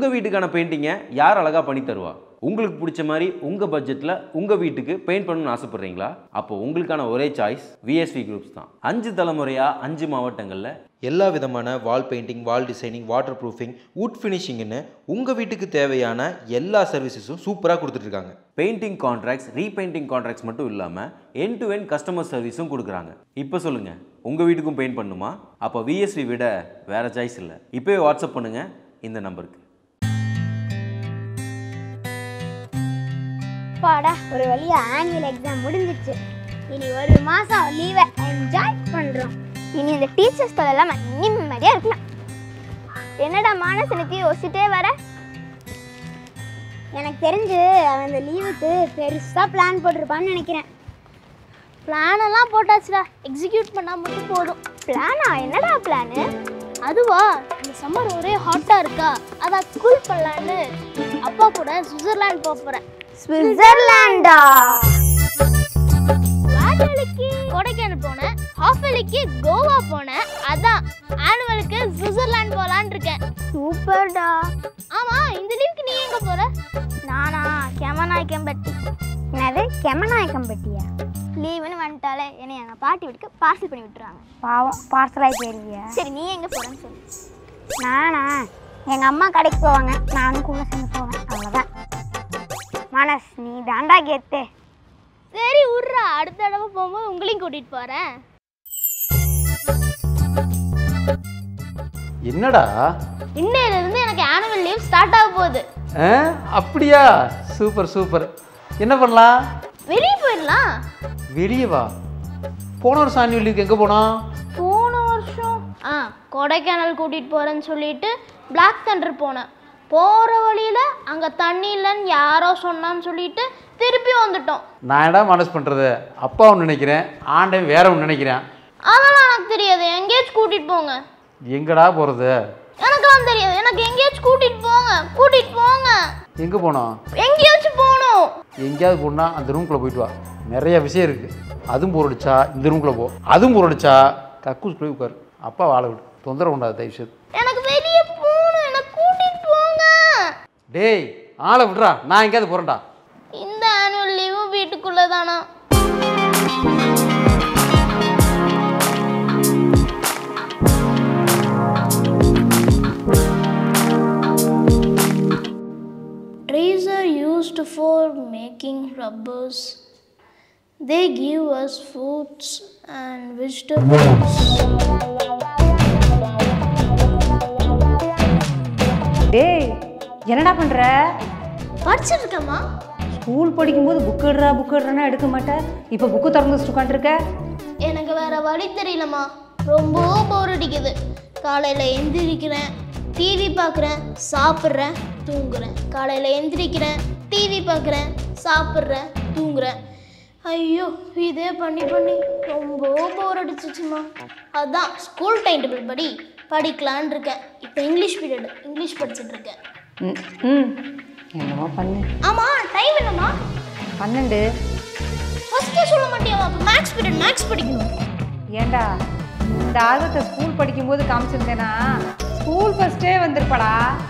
உங்கள் வீட்டுக்கான பெயிண்டிங்கை யார் அழகாக பண்ணி தருவா உங்களுக்கு பிடிச்ச மாதிரி உங்கள் பட்ஜெட்டில் உங்கள் வீட்டுக்கு பெயிண்ட் பண்ணணும்னு ஆசைப்பட்றீங்களா அப்போ உங்களுக்கான ஒரே சாய்ஸ் விஎஸ்வி குரூப்ஸ் தான் அஞ்சு தலைமுறையாக அஞ்சு மாவட்டங்களில் எல்லா விதமான wall painting wall designing waterproofing wood ஃபினிஷிங்னு உங்கள் வீட்டுக்கு தேவையான எல்லா சர்வீசஸும் சூப்பராக கொடுத்துட்ருக்காங்க பெயிண்டிங் கான்ட்ராக்ட்ஸ் ரீபெயிண்டிங் கான்ட்ராக்ட்ஸ் மட்டும் இல்லாமல் என் டு என் கஸ்டமர் சர்வீஸும் கொடுக்குறாங்க இப்போ சொல்லுங்கள் உங்கள் வீட்டுக்கும் பெயிண்ட் பண்ணுமா அப்போ விஎஸ்வி விட வேறு சாய்ஸ் இல்லை இப்போவே வாட்ஸ்அப் பண்ணுங்கள் இந்த நம்பருக்கு அப்பாடா ஒரு வழியா ஆனுவல் எக்ஸாம் முடிஞ்சிச்சு இனி ஒரு மாசம் லீவை என்ஜாய் பண்றோம் இனி இந்த டீச்சர்ஸ் தொழிலாம் நிம்மதியா இருக்கலாம் என்னடா மானஸ் எனக்கு யோசிச்சுட்டே வர எனக்கு தெரிஞ்சு அவன் இந்த லீவுக்கு பெருசா பிளான் போட்டிருப்பான்னு நினைக்கிறேன் பிளான் எல்லாம் போட்டாச்சுடா எக்ஸிக்யூட் பண்ணா மட்டும் போதும் பிளானா என்னடா பிளானு அதுவா இந்த சம்மர் ஒரே ஹாட்டா இருக்கா அதான் கூல் பண்ணலான்னு அப்பா கூட சுவிட்சர்லாந்து போக போறேன் சுவிட்சர்லாண்டா ஆனுவலுக்கு கொடைக்கானல் போனேன் ஹாஃப் வேலிக்கு கோவா போனேன் அதான் ஆனுவலுக்கு சுவிட்சர்லாந்து போலான்னு இருக்கேன் சூப்பர்டா ஆமா இந்த லீவுக்கு நீ எங்க போற நானா கெமநாயக்கம்பட்டி என்னது கெமநாயக்கம்பட்டியா லீவுன்னு வந்துட்டாலே என்னை எங்கள் பாட்டி வீட்டுக்கு பார்சல் பண்ணி விட்டுருவாங்க பாவம் பார்சலாகி போயிருவியா சரி நீ எங்கே போகிறேன்னு சொல்லு நானா எங்கள் அம்மா கடைக்கு போவாங்க நானும் கூட சேர்ந்து போவேன் அவ்வளோதான் மனஸ் நீ தாண்டா கெத்து சரி உர்றா அடுத்த தடவை போகும்போது உங்களையும் கூட்டிட்டு போறேன் என்னடா இன்னையில இருந்து எனக்கு ஆனுவல் லீவ் ஸ்டார்ட் ஆக போகுது ஆ அப்படியா சூப்பர் சூப்பர் என்ன பண்ணலாம் வெளியே போயிடலாம் வெளியே வா போன வருஷம் ஆனுவல் லீவுக்கு எங்கே போனோம் போன வருஷம் ஆ கொடைக்கானல் கூட்டிட்டு போறேன்னு சொல்லிட்டு பிளாக் தண்டர் போனேன் போற வழியில அங்க தண்ணி இல்லைன்னு யாரோ சொன்னான்னு சொல்லிட்டு திருப்பி வந்துட்டோம் நான் என்ன மனசு பண்ணுறது அப்பா ஒன்று நினைக்கிறேன் ஆண்டவன் வேற ஒன்று நினைக்கிறேன் அதெல்லாம் எனக்கு தெரியாது எங்கேயாச்சும் கூட்டிட்டு போங்க எங்கடா போகிறது எனக்கெல்லாம் தெரியாது எனக்கு எங்கேயாச்சும் கூட்டிட்டு போங்க கூட்டிட்டு போங்க எங்கே போனோம் எங்கேயாச்சும் போகணும் எங்கேயாவது போனா அந்த ரூம்குள்ளே போயிட்டு வா நிறைய விஷயம் இருக்குது அதுவும் போர் அடிச்சா இந்த ரூம்குள்ளே போ அதுவும் போர் அடிச்சா கக்கூஸ் போய் உட்காரு அப்பா வாழ விடு தொந்தரவு உண்டாது தயவு செய்து எனக்கு வெளியே போகணும் எனக்கு கூட்டிட்டு போங்க டேய் ஆளை விட்றா நான் எங்கேயாவது போகிறேன்டா இந்த ஆனுவல் லீவும் வீட்டுக்குள்ள தானா Trees are used for making rubbers. They give us fruits and vegetables. டேய் என்னடா பண்ற படிச்சிட்டு இருக்கமா ஸ்கூல் படிக்கும்போது புக் எடுறா புக் எடுறா எடுக்க மாட்டேன் இப்போ புக்கு திறந்து வச்சுட்டு உட்காந்துருக்க எனக்கு வேற வழி தெரியலம்மா ரொம்ப போர் அடிக்குது காலையில் எந்திரிக்கிறேன் டிவி பார்க்குறேன் சாப்பிட்றேன் தூங்குறேன் காலையில் எந்திரிக்கிறேன் டிவி பார்க்குறேன் சாப்பிட்றேன் தூங்குறேன் ஐயோ இதே பண்ணி பண்ணி ரொம்ப போர் அடிச்சிச்சுமா அதான் ஸ்கூல் டைம் டேபிள் படி படிக்கலான் இருக்கேன் இப்போ இங்கிலீஷ் பீரியட் இங்கிலீஷ் படிச்சுட்டு இருக்கேன் ம், ம் என்னமோ பண்ணு ஆமாம் டைம் என்னம்மா பன்னெண்டு ஃபஸ்ட்டே சொல்ல மாட்டியாவா அப்போ மேக்ஸ் பீரியட் மேக்ஸ் படிக்கணும் ஏண்டா இந்த ஆர்வத்தை ஸ்கூல் படிக்கும்போது காமிச்சிருந்தேனா ஸ்கூல் ஃபஸ்ட்டே வந்திருப்படா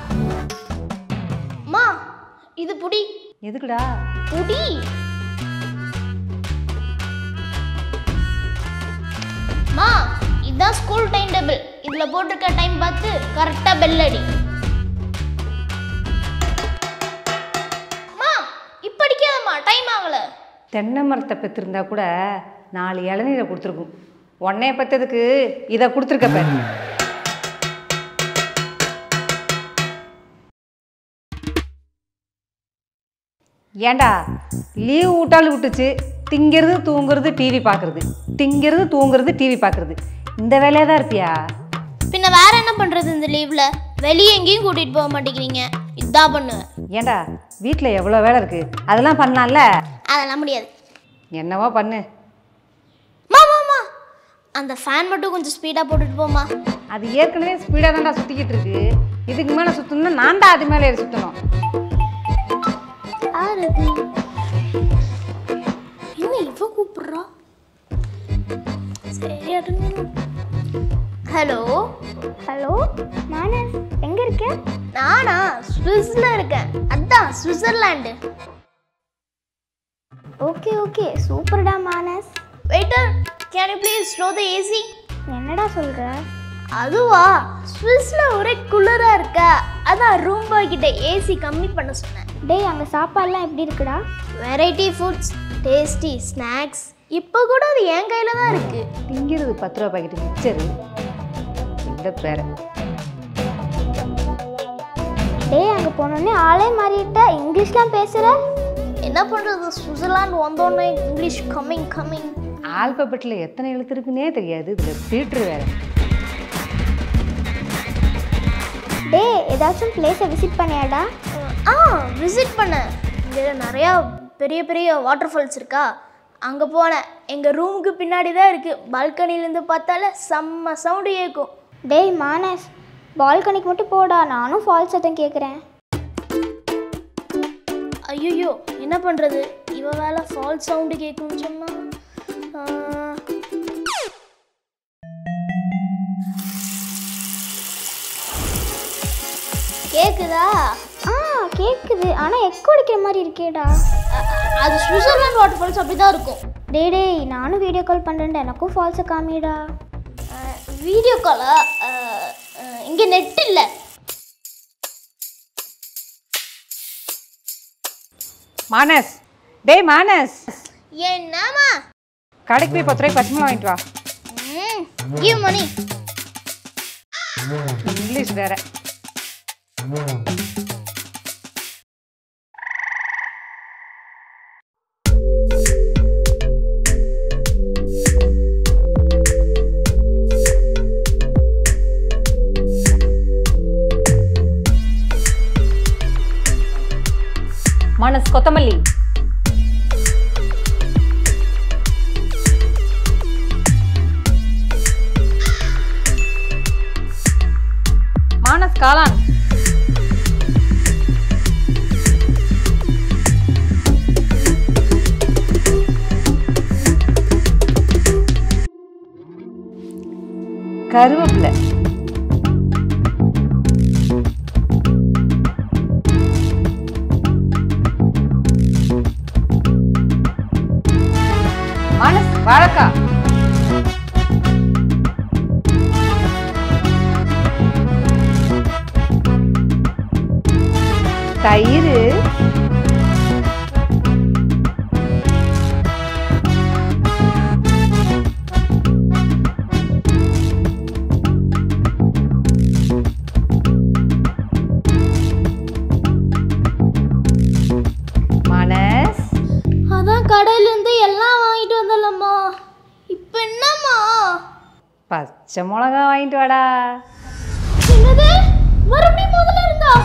அம்மா இது புடி எதுக்குடா புடி மா இதுதான் ஸ்கூல் டைம் டேபிள் இதுல போட்டிருக்க டைம் பார்த்து கரெக்டா பெல் அடி மா இப்ப அடிக்காதம்மா டைம் ஆகல தென்னை மரத்தை பெற்றிருந்தா கூட நாலு இளநீரை கொடுத்துருக்கும் உன்னைய பெற்றதுக்கு இதை கொடுத்துருக்க பாரு ஏண்டா லீவ் விட்டாலும் விட்டுச்சு திங்கிறது தூங்குறது டிவி பார்க்குறது திங்கிறது தூங்குறது டிவி பார்க்குறது இந்த வேலையாக தான் இருப்பியா பின்ன வேற என்ன பண்றது இந்த லீவ்ல வெளியே எங்கேயும் கூட்டிட்டு போக மாட்டேங்கிறீங்க இதான் பண்ணுவேன் ஏண்டா வீட்டில் எவ்வளோ வேலை இருக்குது அதெல்லாம் பண்ணலாம்ல அதெல்லாம் முடியாது என்னவோ பண்ணு மா மாமா அந்த ஃபேன் மட்டும் கொஞ்சம் ஸ்பீடா போட்டுட்டு போமா அது ஏற்கனவே ஸ்பீடாக தான்டா சுற்றிக்கிட்டு இருக்கு இதுக்கு மேலே சுற்றணும்னா நான் தான் அது மேலே ஏறி சுற்றணும் யாரது என்ன இவ கூப்பிடுறா சரி ஹலோ ஹலோ மானஸ் எங்க இருக்க நானா ஸ்விஸ்ல இருக்கேன் அதான் சுவிட்சர்லாண்டு ஓகே ஓகே சூப்பர்டா Manas waiter can you please slow the AC என்னடா சொல்ற அதுவா ஸ்விஸ்ல ஒரே குளிரா இருக்கா அதான் ரூம் பாய் கிட்ட ஏசி கம்மி பண்ண சொன்னேன் டேய் அங்க சாப்பாடுலாம் எப்படி இருக்குடா வெரைட்டி ஃபுட்ஸ் டேஸ்டி ஸ்நாக்ஸ் இப்போ கூட அது என் கையில தான் இருக்கு திங்கிறது பத்து ரூபா பாக்கெட்டு மிச்சரு இந்த பேர டேய் அங்க போனோடனே ஆளே மாறிட்ட இங்கிலீஷ்லாம் பேசுற என்ன பண்றது சுவிட்சர்லாந்து வந்தோடனே இங்கிலீஷ் கம்மிங் கம்மிங் ஆல்பபெட்டில் எத்தனை எழுத்து இருக்குன்னே தெரியாது இதில் ஃபில்ட்ரு வேற டேய் ஏதாச்சும் பிளேஸை விசிட் பண்ணியாடா ஆ விசிட் பண்ணேன் இங்கே நிறையா பெரிய பெரிய வாட்டர் ஃபால்ஸ் இருக்கா அங்கே போனேன் எங்கள் ரூமுக்கு பின்னாடி தான் இருக்குது பால்கனிலேருந்து பார்த்தால செம்ம சவுண்டு கேட்கும் டேய் மானஸ் பால்கனிக்கு மட்டும் போடா நானும் ஃபால்ஸ் சத்தம் கேட்குறேன் ஐயோ என்ன பண்ணுறது இவ வேலை ஃபால்ஸ் சவுண்டு கேட்கும்னு சொன்னா ஆ, கேக்குதா ஆ கேட்குது ஆனால் எக்கோ அடிக்கிற மாதிரி இருக்கேடா அ- அ- அது சுவிட்சர்லாந்து வாட்டர் ஃபால்ஸ் அப்படி தான் இருக்கும் டேய் டேய் நானும் வீடியோ கால் பண்ணுறேன்டா எனக்கும் ஃபால்ஸை காமிடா வீடியோ காலா இங்கே நெட் இல்லை மானஸ் டேய் மானஸ் என்னம்மா கடைக்கு போய் பத்து ரூபாய்க்கு பச்சை மிளகா வாங்கிட்டு வா ம் கிவ் மணி இங்கிலீஷ் வேற மனஸ் கொத்தமல்லி மானஸ் காளான் கருவேப்பிலை மானஸ் வாழைக்காய் தயிர் மனஸ் அதான் கடையிலேருந்து எல்லாம் வாங்கிட்டு வந்தலம்மா இப்போ என்னம்மா பச்சை மிளகா வாங்கிட்டு வாடா என்னது மறுபடியும் முதல்ல இருந்தா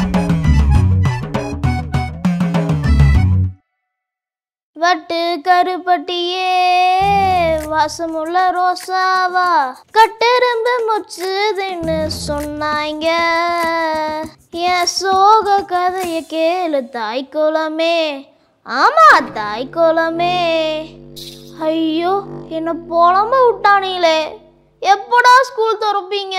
வட்டு கருப்பட்டியே வாசமுள்ள ரோசாவா கட்டெரும்பு முச்சுதுன்னு சொன்னாங்க என் சோக கதைய கேளு தாய்க்குளமே ஆமா தாய்க்குளமே ஐயோ என்ன புலம்ப விட்டானீங்களே எப்படா ஸ்கூல் திறப்பீங்க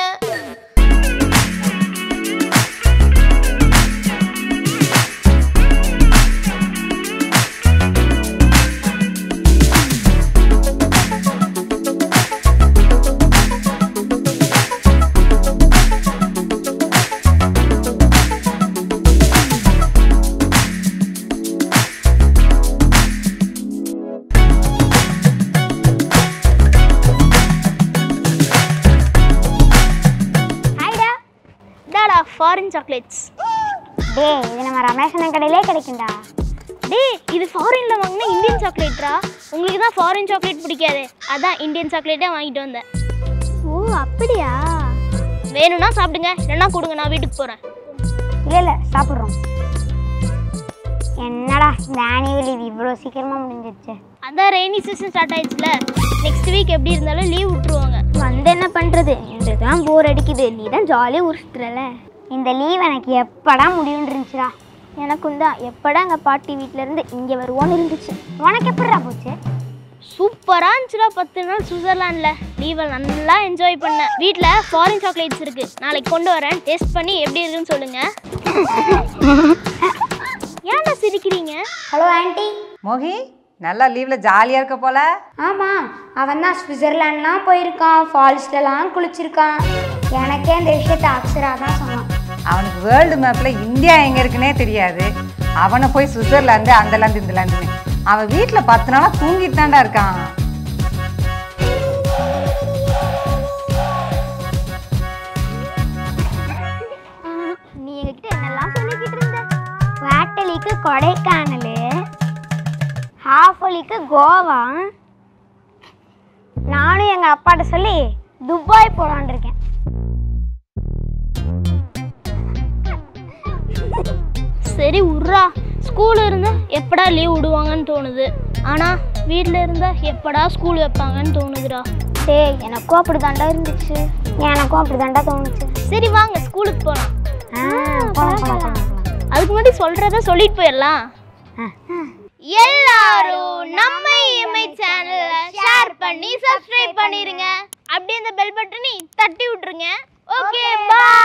ஹாய்டா இதாடா ஃபாரின் சாக்லேட்ஸ் டேய் இது நம்ம ரமேஷன் கடையிலே கிடைக்கும்டா டேய் இது ஃபாரின்ல வாங்கினா இந்தியன் சாக்லேட்ரா உங்களுக்கு தான் ஃபாரின் சாக்லேட் பிடிக்காது அதான் இந்தியன் சாக்லேட்டே வாங்கிட்டு வந்தேன் ஓ அப்படியா வேணும்னா சாப்பிடுங்க இல்லைன்னா கொடுங்க நான் வீட்டுக்கு போகிறேன் இல்லை இல்லை சாப்பிட்றோம் என்னடா இந்த ஆனுவல் லீவ் இவ்வளோ சீக்கிரமாக முடிஞ்சிருச்சு அதான் ரெய்னி சீசன் ஸ்டார்ட் ஆயிடுச்சுல நெக்ஸ்ட் வீக் எப்படி இருந்தாலும் லீவ் விட்டுருவாங்க வந்து என்ன பண்ணுறது எங்களுக்கு தான் போர் அடிக்குது நீ தான் ஜாலியாக உருட்டுறல இந்த லீவ் எனக்கு எப்படா முடியும்னு இருந்துச்சுடா எனக்கும் தான் எப்படா எங்கள் பாட்டி வீட்டிலேருந்து இங்கே வருவோன்னு இருந்துச்சு உனக்கு எப்படிடா போச்சு சூப்பராக இருந்துச்சுடா பத்து நாள் சுவிட்சர்லாண்டில் லீவை நல்லா என்ஜாய் பண்ணேன் வீட்டில் ஃபாரின் சாக்லேட்ஸ் இருக்குது நாளைக்கு கொண்டு வரேன் டேஸ்ட் பண்ணி எப்படி இருக்குன்னு சொல்லுங்கள் ஏன்டா சிரிக்கிறீங்க ஹலோ ஆண்டி மோகி நல்லா லீவில் ஜாலியாக இருக்க போல ஆமாம் அவன் தான் சுவிட்சர்லாண்ட்லாம் போயிருக்கான் ஃபால்ஸ்லலாம் குளிச்சிருக்கான் எனக்கே இந்த விஷயத்த அக்ஷரா தான் சொன்னான் அவனுக்கு வேர்ல்டு மேப்பில் இந்தியா எங்கே இருக்குன்னே தெரியாது அவனை போய் சுவிட்சர்லாந்து அந்த லேந்து இந்த லேந்துன்னு அவன் வீட்டில் பத்து நாளாக தூங்கிட்டு தான்டா இருக்கான் நீ எங்ககிட்ட என்னெல்லாம் சொல்லிக்கிட்டு இருந்த வேட்டலிக்கு கொடைக்கானல் ஹாஃப் அலிக்கு கோவா நானும் எங்கள் அப்பாட்ட சொல்லி துபாய் போகலான் இருக்கேன் சரி உர்றா ஸ்கூல் இருந்தால் எப்படா லீவ் விடுவாங்கன்னு தோணுது ஆனால் வீட்டில் இருந்தால் எப்படா ஸ்கூல் வைப்பாங்கன்னு தோணுதுடா டேய் எனக்கும் அப்படி தாண்டா இருந்துச்சு எனக்கும் அப்படி தாண்டா தோணுச்சு சரி வாங்க ஸ்கூலுக்கு போகலாம் ஆ, போலாம், போலாம், போலாம், போலாம். அதுக்கு முன்னாடி சொல்கிறத சொல்லிட்டு போயிடலாம் எல்லாரும் நம்ம இமை சேனலை ஷேர் பண்ணி சப்ஸ்கிரைப் பண்ணிருங்க அப்படியே அந்த பெல் பட்டனை தட்டி விட்டுருங்க ஓகே பை